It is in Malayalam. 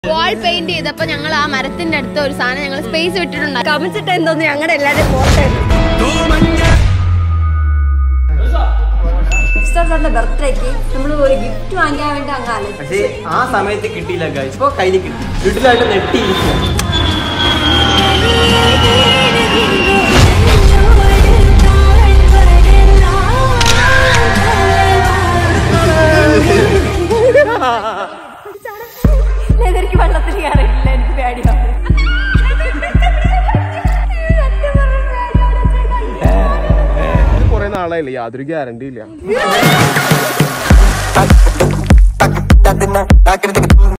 വാൾ പെയിന്റ് ചെയ്തപ്പോ ഞങ്ങൾ ആ മരത്തിന്റെ അടുത്ത് ഒരു സാധനം ഞങ്ങൾ സ്പേസ് വിട്ടിട്ടുണ്ട് കമിച്ചിട്ട് എന്തോന്നു ഞങ്ങളുടെ എല്ലാരും ഫോട്ടോ സാറിന്റെ ബർത്ത്ഡേക്ക് നമ്മൾ ഒരു ഗിഫ്റ്റ് വാങ്ങിക്കാൻ വേണ്ടി അങ്ങ് ആലോചിച്ചു പക്ഷേ ആ സമയത്ത് കിട്ടിയില്ല guys. ഇപ്പൊ കയ്യിൽ കിട്ടി വീട്ടിലായിട്ട് നെട്ടിയിരിക്കുക എനിക്ക് വെള്ളത്തിൽ കയറിയില്ല എനിക്ക് പേടിയാണ് കുറെ നാളായില്ലേ യാതൊരു ഗ്യാരണ്ടി ഇല്ല